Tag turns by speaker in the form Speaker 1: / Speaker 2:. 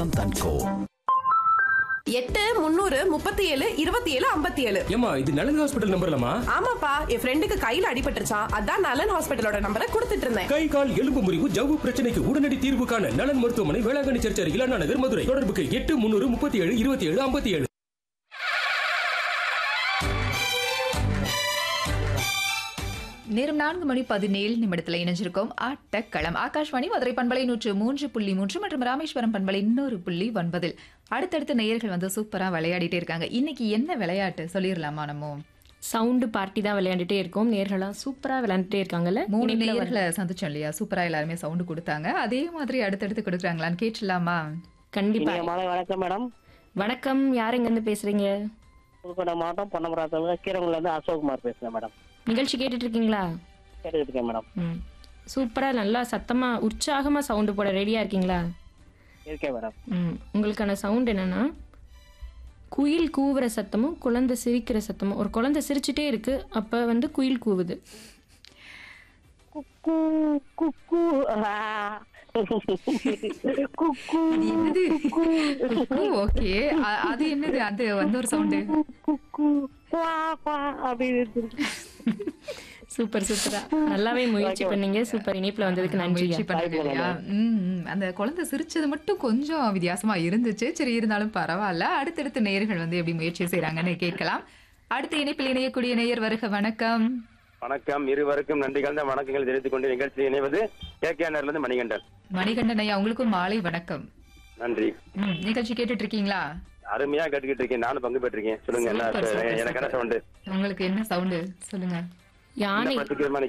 Speaker 1: தன்கோ
Speaker 2: எட்டு முந்நூறு முப்பத்தி ஏழு இருபத்தி ஏழு ஐம்பத்தி ஏழு
Speaker 3: ஏமா இது நலன் ஹாஸ்பிட்டல் நம்பர்லமா
Speaker 2: ஆமாப்பா என் ஃப்ரெண்டுக்கு கையில அடிபட்டுருச்சான் அதான் நலன் ஹாஸ்பிட்டலோட நம்பரை கொடுத்துட்டு இருந்தேன்
Speaker 3: கை கால் எலும்பு முறிவு ஜவ்வு பிரச்சனைக்கு உடனடி தீர்வு காண நலன் மருத்துவமனை வேளாங்கண்ணி சர்ச் அருகில் அண்ணா நகர் மதுரை தொடர்புக்கு எட்டு முன்னூறு முப்பத்தி ஏழு இருபத்தி ஏழு ஐம்பத்தி ஏழு
Speaker 4: நேரம் நான்கு மணி பதினேழு நிமிடத்தில் இணைஞ்சிருக்கோம் ஆட்டக்களம் ஆகாஷ்வாணி மதுரை பண்பலை நூற்று மூன்று புள்ளி மூன்று மற்றும் ராமேஸ்வரம் பண்பலை இன்னொரு புள்ளி ஒன்பதில் அடுத்தடுத்த நேயர்கள் வந்து சூப்பரா விளையாடிட்டே இருக்காங்க இன்னைக்கு என்ன விளையாட்டு சொல்லிடலாமா நம்ம
Speaker 5: சவுண்டு பார்ட்டி தான் விளையாண்டுட்டே இருக்கோம் நேர்களாம் சூப்பரா விளையாண்டுட்டே இருக்காங்கல்ல
Speaker 4: மூணு
Speaker 5: இணைப்புல வர-
Speaker 4: நேயர்களை சந்திச்சோம் இல்லையா சூப்பரா எல்லாருமே சவுண்டு கொடுத்தாங்க அதே மாதிரி அடுத்தடுத்து கொடுக்குறாங்களான்னு கேட்டுலாமா
Speaker 5: கண்டிப்பா
Speaker 6: இனிய மாலை வணக்கம் மேடம்
Speaker 5: வணக்கம் யார் எங்க இருந்து பேசுறீங்க
Speaker 6: புதுக்கோட்டை மாவட்டம் பொன்னமராத்தவங்க கீரங்குல இருந்து அசோக்குமார் பேசுறேன் மேடம்
Speaker 5: நிகழ்ச்சி கேட்டுட்டு இருக்கீங்களா
Speaker 6: கேட்டுக்கிட்டு இருக்கேன் மேடம்
Speaker 5: ம் சூப்பரா நல்லா சத்தமா உற்சாகமா சவுண்டு போட ரெடியா இருக்கீங்களா
Speaker 6: இருக்கேன் மேடம்
Speaker 5: ம் உங்களுக்கான சவுண்ட் என்னன்னா குயில் கூவுற சத்தமும் குழந்தை சிரிக்கிற சத்தமும் ஒரு குழந்தை சிரிச்சுட்டே இருக்கு அப்ப வந்து குயில் கூவுது
Speaker 6: குக்கு குக்கு ஆ. குக்கு
Speaker 4: என்னது ஓகே அது என்னது அது வந்து ஒரு சவுண்டு
Speaker 6: குக்கு குவா, குவா அப்படின்னு
Speaker 5: சூப்பர் சூப்பரா நல்லாவே முயற்சி பண்ணீங்க சூப்பர் இணைப்புல வந்ததுக்கு நன்றி
Speaker 4: முயற்சி பண்ணது இல்லையா ம், ம். அந்த குழந்தை சிரிச்சது மட்டும் கொஞ்சம் வித்தியாசமா இருந்துச்சு சரி இருந்தாலும் பரவாயில்ல அடுத்தடுத்த நேயர்கள் வந்து எப்படி முயற்சி செய்றாங்கன்னு கேட்கலாம் அடுத்த இணைப்பில் இணையக்கூடிய நேயர் வருக வணக்கம்
Speaker 7: வணக்கம் இருவருக்கும் நன்றி கலந்த வணக்கங்கள் தெரிவித்துக் கொண்டு நிகழ்ச்சி இணைவது கே கே இருந்து மணிகண்டன்
Speaker 4: மணிகண்டன் ஐயா உங்களுக்கும் மாலை வணக்கம்
Speaker 7: நன்றி
Speaker 4: ம், நிகழ்ச்சி கேட்டுட்டு இருக்கீங்களா
Speaker 7: அருமையா கேட்டுக்கிட்டு இருக்கேன் நானும் பங்கு பெற்றிருக்கேன் சொல்லுங்க என்ன
Speaker 4: சூப்பர், சூப்பர்,
Speaker 7: எனக்கு என்ன சவுண்டு
Speaker 4: உங்களுக்கு என்ன சவுண்டு சொல்லுங்க
Speaker 5: யானை
Speaker 7: பத்துக்கிழமை